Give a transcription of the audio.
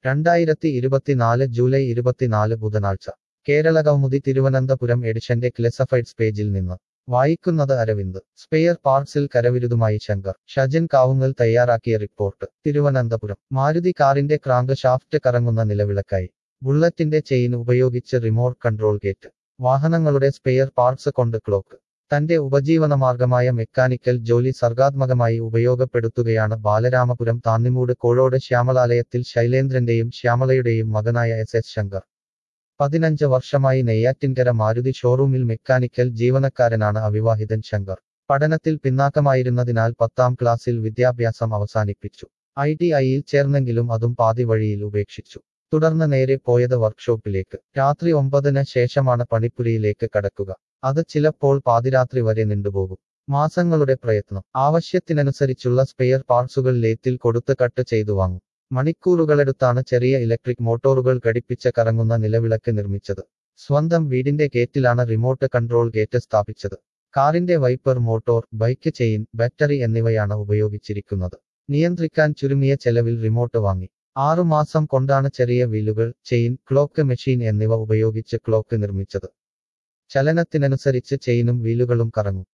രണ്ടായിരത്തി ഇരുപത്തിനാല് ജൂലൈ ഇരുപത്തിനാല് ബുധനാഴ്ച കേരള കൗമുദി തിരുവനന്തപുരം എഡിഷന്റെ ക്ലെസഫൈഡ്സ് പേജിൽ നിന്ന് വായിക്കുന്നത് അരവിന്ദ് സ്പെയർ പാർട്സിൽ കരവിരുതുമായി ശങ്കർ ഷജൻ കാവുങ്ങൽ തയ്യാറാക്കിയ റിപ്പോർട്ട് തിരുവനന്തപുരം മാരുതി കാറിന്റെ ക്രാങ്ക് ഷാഫ്റ്റ് കറങ്ങുന്ന നിലവിളക്കായി ബുള്ളറ്റിന്റെ ചെയിൻ ഉപയോഗിച്ച് റിമോട്ട് കൺട്രോൾ ഗേറ്റ് വാഹനങ്ങളുടെ സ്പെയർ പാർട്സ് കൊണ്ട് ക്ലോക്ക് തന്റെ ഉപജീവനമാർഗമായ മെക്കാനിക്കൽ ജോലി സർഗാത്മകമായി ഉപയോഗപ്പെടുത്തുകയാണ് ബാലരാമപുരം താന്നിമൂട് കോഴോട് ശ്യാമളാലയത്തിൽ ശൈലേന്ദ്രന്റെയും ശ്യാമളയുടെയും മകനായ എസ് എസ് ശങ്കർ പതിനഞ്ച് വർഷമായി നെയ്യാറ്റിൻകര മാരുതി ഷോറൂമിൽ മെക്കാനിക്കൽ ജീവനക്കാരനാണ് അവിവാഹിതൻ ശങ്കർ പഠനത്തിൽ പിന്നാക്കമായിരുന്നതിനാൽ പത്താം ക്ലാസ്സിൽ വിദ്യാഭ്യാസം അവസാനിപ്പിച്ചു ഐ ടി ഐയിൽ ചേർന്നെങ്കിലും അതും പാതി വഴിയിൽ ഉപേക്ഷിച്ചു തുടർന്ന് നേരെ പോയത് വർക്ക്ഷോപ്പിലേക്ക് രാത്രി ഒമ്പതിന് ശേഷമാണ് പണിപ്പുരിയിലേക്ക് കടക്കുക അത് ചിലപ്പോൾ പാതിരാത്രി വരെ നീണ്ടുപോകും മാസങ്ങളുടെ പ്രയത്നം ആവശ്യത്തിനനുസരിച്ചുള്ള സ്പെയർ പാർട്സുകൾ ലേത്തിൽ കൊടുത്ത് കട്ട് ചെയ്തു വാങ്ങും മണിക്കൂറുകളെടുത്താണ് ചെറിയ ഇലക്ട്രിക് മോട്ടോറുകൾ ഘടിപ്പിച്ച കറങ്ങുന്ന നിലവിളക്ക് നിർമ്മിച്ചത് സ്വന്തം വീടിന്റെ ഗേറ്റിലാണ് റിമോട്ട് കൺട്രോൾ ഗേറ്റ് സ്ഥാപിച്ചത് കാറിന്റെ wiper motor bike chain battery എന്നിവയാണ് ഉപയോഗിച്ചിരിക്കുന്നത് നിയന്ത്രിക്കാൻ ചുരുങ്ങിയ ചെലവിൽ റിമോട്ട് വാങ്ങി ആറുമാസം കൊണ്ടാണ് ചെറിയ വീലുകൾ ചെയിൻ ക്ലോക്ക് മെഷീൻ എന്നിവ ഉപയോഗിച്ച് ക്ലോക്ക് നിർമ്മിച്ചത് ചലനത്തിനനുസരിച്ച് ചെയിനും വീലുകളും കറങ്ങും